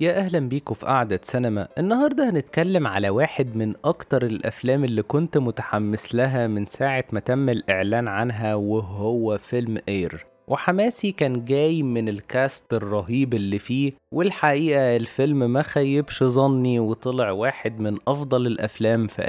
يا أهلا بيكم في قعدة سينما النهاردة هنتكلم على واحد من أكتر الأفلام اللي كنت متحمس لها من ساعة ما تم الإعلان عنها وهو فيلم اير وحماسي كان جاي من الكاست الرهيب اللي فيه والحقيقة الفيلم ما خيبش ظني وطلع واحد من أفضل الأفلام في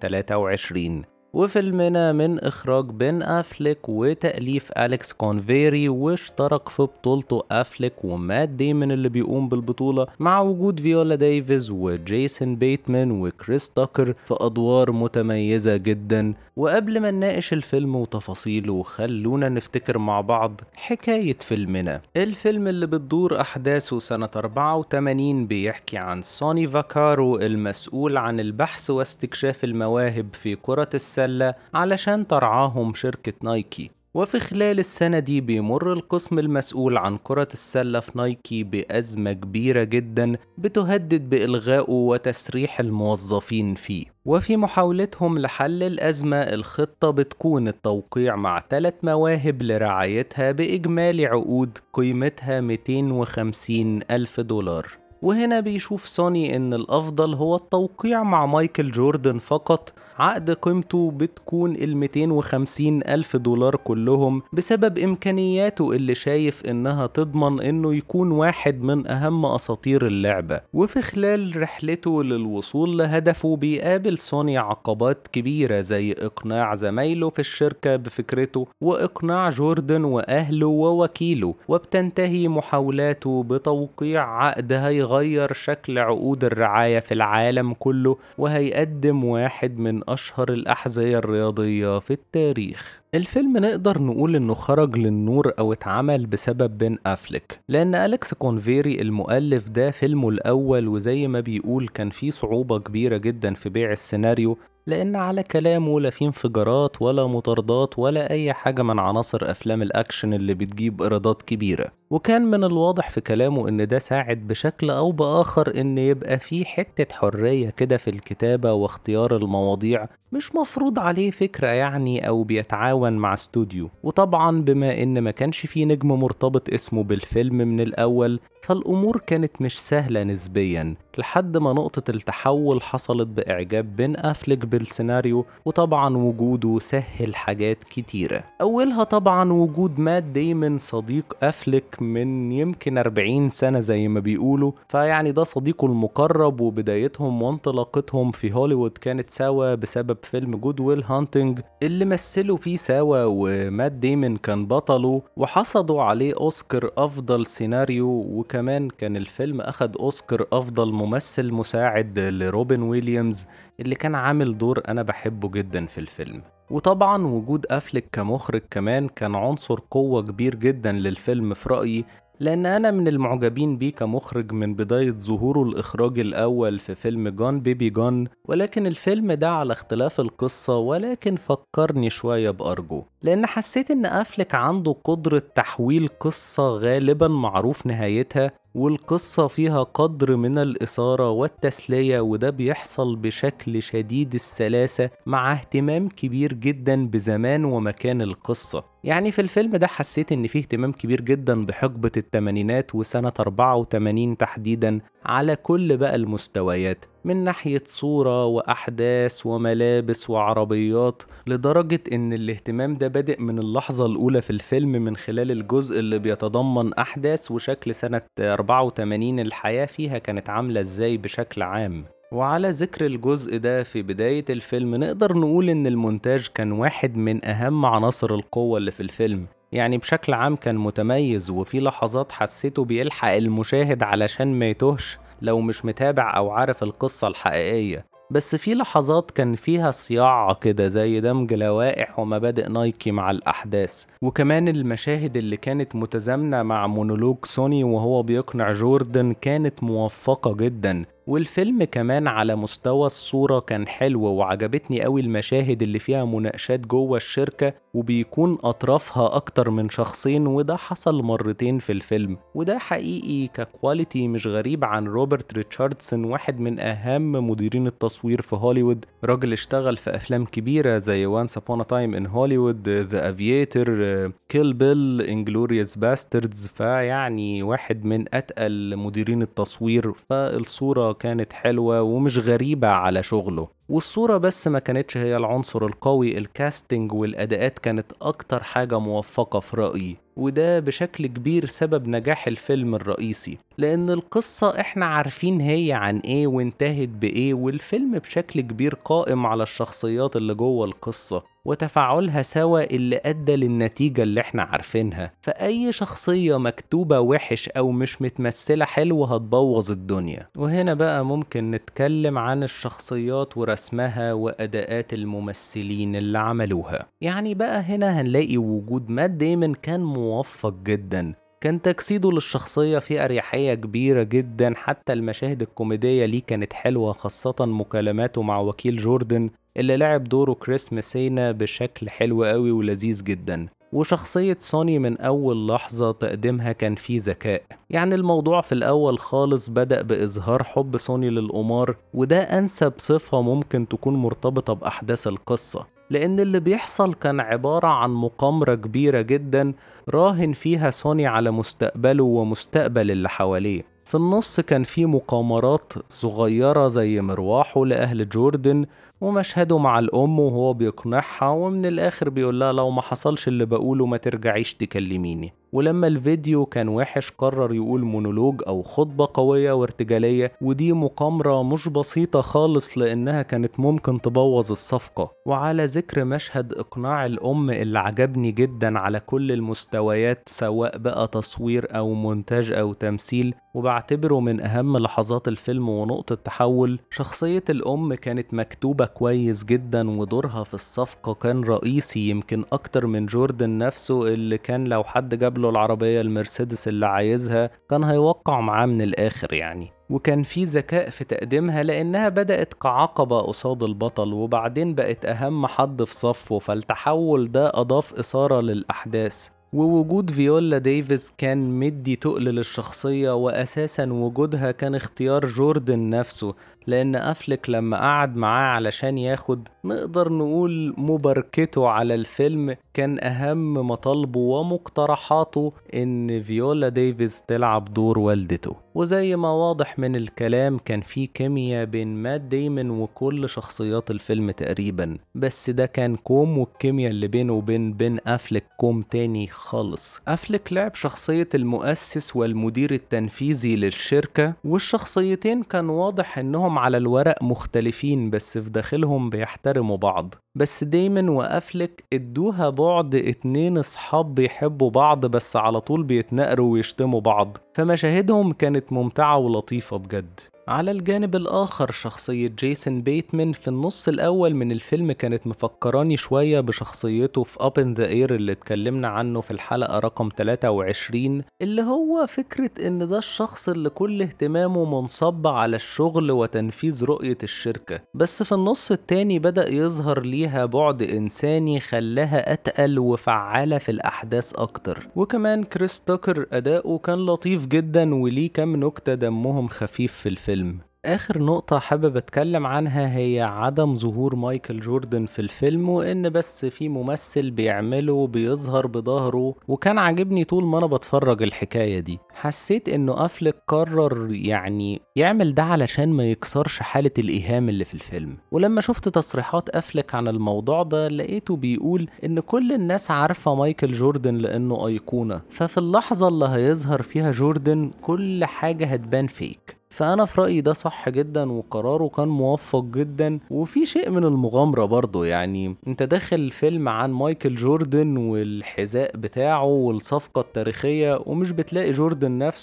2023 وفيلمنا من إخراج بن أفليك وتأليف أليكس كونفيري واشترك في بطولته أفليك ومات ديمون اللي بيقوم بالبطولة مع وجود فيولا ديفيز وجيسون بيتمان وكريس تاكر في أدوار متميزة جدا وقبل ما نناقش الفيلم وتفاصيله خلونا نفتكر مع بعض حكاية فيلمنا الفيلم اللي بتدور أحداثه سنة 84 بيحكي عن سوني فاكارو المسؤول عن البحث واستكشاف المواهب في كرة السلة علشان ترعاهم شركة نايكي وفي خلال السنة دي بيمر القسم المسؤول عن كرة السلة في نايكي بأزمة كبيرة جدا بتهدد بإلغائه وتسريح الموظفين فيه وفي محاولتهم لحل الأزمة الخطة بتكون التوقيع مع ثلاث مواهب لرعايتها بإجمالي عقود قيمتها 250 ألف دولار وهنا بيشوف سوني إن الأفضل هو التوقيع مع مايكل جوردن فقط عقد قيمته بتكون ال 250 ألف دولار كلهم بسبب إمكانياته اللي شايف إنها تضمن إنه يكون واحد من أهم أساطير اللعبة وفي خلال رحلته للوصول لهدفه بيقابل سوني عقبات كبيرة زي إقناع زمايله في الشركة بفكرته وإقناع جوردن وأهله ووكيله وبتنتهي محاولاته بتوقيع عقد هيغير شكل عقود الرعاية في العالم كله وهيقدم واحد من أشهر الأحذية الرياضية في التاريخ الفيلم نقدر نقول انه خرج للنور او اتعمل بسبب بن افليك لان اليكس كونفيري المؤلف ده فيلمه الاول وزي ما بيقول كان فيه صعوبة كبيرة جدا في بيع السيناريو لان على كلامه لا في انفجارات ولا مطاردات ولا اي حاجة من عناصر افلام الاكشن اللي بتجيب ايرادات كبيرة وكان من الواضح في كلامه ان ده ساعد بشكل او باخر ان يبقى في حتة حرية كده في الكتابة واختيار المواضيع مش مفروض عليه فكرة يعني او بيتعاون مع استوديو وطبعا بما ان ما كانش في نجم مرتبط اسمه بالفيلم من الاول فالامور كانت مش سهلة نسبيا لحد ما نقطة التحول حصلت باعجاب بن افليك بالسيناريو وطبعا وجوده سهل حاجات كتيرة اولها طبعا وجود مات ديمون صديق افليك من يمكن 40 سنة زي ما بيقولوا فيعني ده صديقه المقرب وبدايتهم وانطلاقتهم في هوليوود كانت سوا بسبب فيلم جود ويل هانتنج اللي مثلوا فيه سوا ومات ديمون كان بطله وحصدوا عليه اوسكار افضل سيناريو وكمان كان الفيلم اخد اوسكار افضل ممثل مساعد لروبن ويليامز اللي كان عامل دور انا بحبه جدا في الفيلم وطبعا وجود أفلك كمخرج كمان كان عنصر قوة كبير جدا للفيلم في رأيي لأن أنا من المعجبين بيه كمخرج من بداية ظهوره الإخراج الأول في فيلم جون بيبي جون ولكن الفيلم ده على اختلاف القصة ولكن فكرني شوية بأرجو لأن حسيت إن أفلك عنده قدرة تحويل قصة غالبا معروف نهايتها والقصة فيها قدر من الإثارة والتسلية وده بيحصل بشكل شديد السلاسة مع اهتمام كبير جدا بزمان ومكان القصة يعني في الفيلم ده حسيت ان فيه اهتمام كبير جدا بحقبة التمانينات وسنة 84 تحديدا على كل بقى المستويات من ناحية صورة وأحداث وملابس وعربيات لدرجة إن الاهتمام ده بادئ من اللحظة الأولى في الفيلم من خلال الجزء اللي بيتضمن أحداث وشكل سنة 84 الحياة فيها كانت عاملة إزاي بشكل عام وعلى ذكر الجزء ده في بداية الفيلم نقدر نقول إن المونتاج كان واحد من أهم عناصر القوة اللي في الفيلم يعني بشكل عام كان متميز وفي لحظات حسيته بيلحق المشاهد علشان ما يتوهش لو مش متابع أو عارف القصة الحقيقية بس في لحظات كان فيها صياعة كده زي دمج لوائح ومبادئ نايكي مع الأحداث وكمان المشاهد اللي كانت متزامنة مع مونولوج سوني وهو بيقنع جوردن كانت موفقة جدا والفيلم كمان على مستوى الصورة كان حلو وعجبتني قوي المشاهد اللي فيها مناقشات جوه الشركة وبيكون أطرافها أكتر من شخصين وده حصل مرتين في الفيلم وده حقيقي ككواليتي مش غريب عن روبرت ريتشاردسون واحد من أهم مديرين التصوير في هوليوود راجل اشتغل في أفلام كبيرة زي وانس Upon a Time in Hollywood ذا افييتر كيل بيل انجلوريوس باستردز فيعني واحد من أتقل مديرين التصوير فالصورة كانت حلوة ومش غريبة على شغله والصورة بس ما كانتش هي العنصر القوي الكاستنج والأداءات كانت أكتر حاجة موفقة في رأيي وده بشكل كبير سبب نجاح الفيلم الرئيسي لأن القصة إحنا عارفين هي عن إيه وانتهت بإيه والفيلم بشكل كبير قائم على الشخصيات اللي جوه القصة وتفاعلها سوا اللي أدى للنتيجة اللي إحنا عارفينها فأي شخصية مكتوبة وحش أو مش متمثلة حلو هتبوظ الدنيا وهنا بقى ممكن نتكلم عن الشخصيات ورسمها وأداءات الممثلين اللي عملوها يعني بقى هنا هنلاقي وجود مات دايما كان موفق جدا كان تجسيده للشخصية فيه أريحية كبيرة جدا حتى المشاهد الكوميدية ليه كانت حلوة خاصة مكالماته مع وكيل جوردن اللي لعب دوره كريس ميسينا بشكل حلو قوي ولذيذ جدا وشخصية سوني من أول لحظة تقديمها كان فيه ذكاء يعني الموضوع في الأول خالص بدأ بإظهار حب سوني للقمار وده أنسب صفة ممكن تكون مرتبطة بأحداث القصة لأن اللي بيحصل كان عبارة عن مقامرة كبيرة جدا راهن فيها سوني على مستقبله ومستقبل اللي حواليه في النص كان في مقامرات صغيرة زي مروحه لأهل جوردن ومشهده مع الأم وهو بيقنعها ومن الآخر بيقول لها لو ما حصلش اللي بقوله ما ترجعيش تكلميني ولما الفيديو كان وحش قرر يقول مونولوج أو خطبة قوية وارتجالية ودي مقامرة مش بسيطة خالص لأنها كانت ممكن تبوظ الصفقة وعلى ذكر مشهد إقناع الأم اللي عجبني جدا على كل المستويات سواء بقى تصوير أو مونتاج أو تمثيل وبعتبره من أهم لحظات الفيلم ونقطة تحول شخصية الأم كانت مكتوبة كويس جدا ودورها في الصفقة كان رئيسي يمكن أكتر من جوردن نفسه اللي كان لو حد جاب له العربية المرسيدس اللي عايزها كان هيوقع معاه من الآخر يعني وكان في ذكاء في تقديمها لأنها بدأت كعقبة قصاد البطل وبعدين بقت أهم حد في صفه فالتحول ده أضاف إثارة للأحداث ووجود فيولا ديفيز كان مدي تقل للشخصية وأساسا وجودها كان اختيار جوردن نفسه لأن أفلك لما قعد معاه علشان ياخد نقدر نقول مباركته على الفيلم كان أهم مطالبه ومقترحاته إن فيولا ديفيز تلعب دور والدته وزي ما واضح من الكلام كان في كيمياء بين مات ديمون وكل شخصيات الفيلم تقريبا بس ده كان كوم والكيمياء اللي بينه وبين بين أفلك كوم تاني خالص أفلك لعب شخصية المؤسس والمدير التنفيذي للشركة والشخصيتين كان واضح إنهم على الورق مختلفين بس في داخلهم بيحترموا بعض بس دايما وأفلك ادوها بعد اتنين اصحاب بيحبوا بعض بس على طول بيتنقروا ويشتموا بعض فمشاهدهم كانت ممتعة ولطيفة بجد على الجانب الآخر شخصية جيسون بيتمان في النص الأول من الفيلم كانت مفكراني شوية بشخصيته في Up in the Air اللي اتكلمنا عنه في الحلقة رقم 23 اللي هو فكرة إن ده الشخص اللي كل اهتمامه منصب على الشغل وتنفيذ رؤية الشركة بس في النص التاني بدأ يظهر ليها بعد إنساني خلاها أتقل وفعالة في الأحداث أكتر وكمان كريس تاكر أداؤه كان لطيف جدا وليه كام نكتة دمهم خفيف في الفيلم آخر نقطة حابب أتكلم عنها هي عدم ظهور مايكل جوردن في الفيلم وإن بس في ممثل بيعمله بيظهر بظهره وكان عاجبني طول ما أنا بتفرج الحكاية دي حسيت إنه أفلك قرر يعني يعمل ده علشان ما يكسرش حالة الإيهام اللي في الفيلم ولما شفت تصريحات أفلك عن الموضوع ده لقيته بيقول إن كل الناس عارفة مايكل جوردن لأنه أيقونة ففي اللحظة اللي هيظهر فيها جوردن كل حاجة هتبان فيك فأنا في رأيي ده صح جدا وقراره كان موفق جدا وفي شيء من المغامرة برضه يعني انت داخل فيلم عن مايكل جوردن والحذاء بتاعه والصفقة التاريخية ومش بتلاقي جوردن نفسه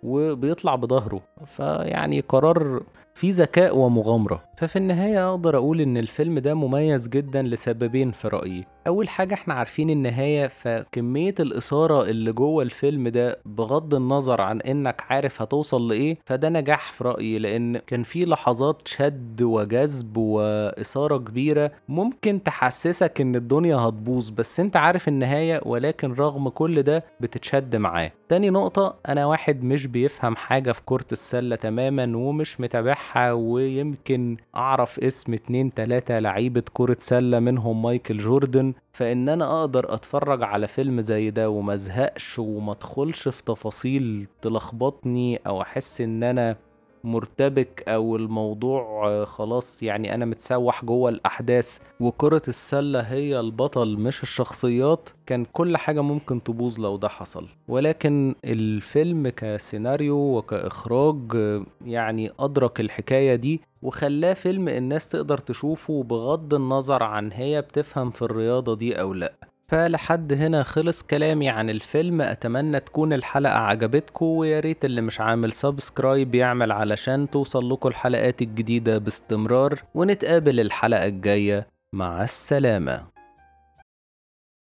وبيطلع بظهره فيعني قرار فيه ذكاء ومغامرة ففي النهاية أقدر أقول إن الفيلم ده مميز جدا لسببين في رأيي أول حاجة احنا عارفين النهاية فكمية الإثارة اللي جوه الفيلم ده بغض النظر عن إنك عارف هتوصل لإيه فده نجاح في رأيي لأن كان في لحظات شد وجذب وإثارة كبيرة ممكن تحسسك إن الدنيا هتبوظ بس أنت عارف النهاية ولكن رغم كل ده بتتشد معاه تاني نقطة أنا واحد مش بيفهم حاجة في كرة السلة تماما ومش متابعها ويمكن أعرف اسم اتنين تلاتة لعيبة كرة سلة منهم مايكل جوردن فإن أنا أقدر أتفرج على فيلم زي ده ومزهقش ومدخلش في تفاصيل تلخبطني أو أحس إن أنا مرتبك او الموضوع آه، خلاص يعني انا متسوح جوه الاحداث وكرة السلة هي البطل مش الشخصيات كان كل حاجة ممكن تبوظ لو ده حصل ولكن الفيلم كسيناريو وكإخراج آه، يعني أدرك الحكاية دي وخلاه فيلم الناس تقدر تشوفه بغض النظر عن هي بتفهم في الرياضة دي أو لأ فلحد هنا خلص كلامي عن الفيلم اتمنى تكون الحلقة عجبتكم ويا ريت اللي مش عامل سبسكرايب يعمل علشان توصل لكم الحلقات الجديدة باستمرار ونتقابل الحلقة الجاية مع السلامة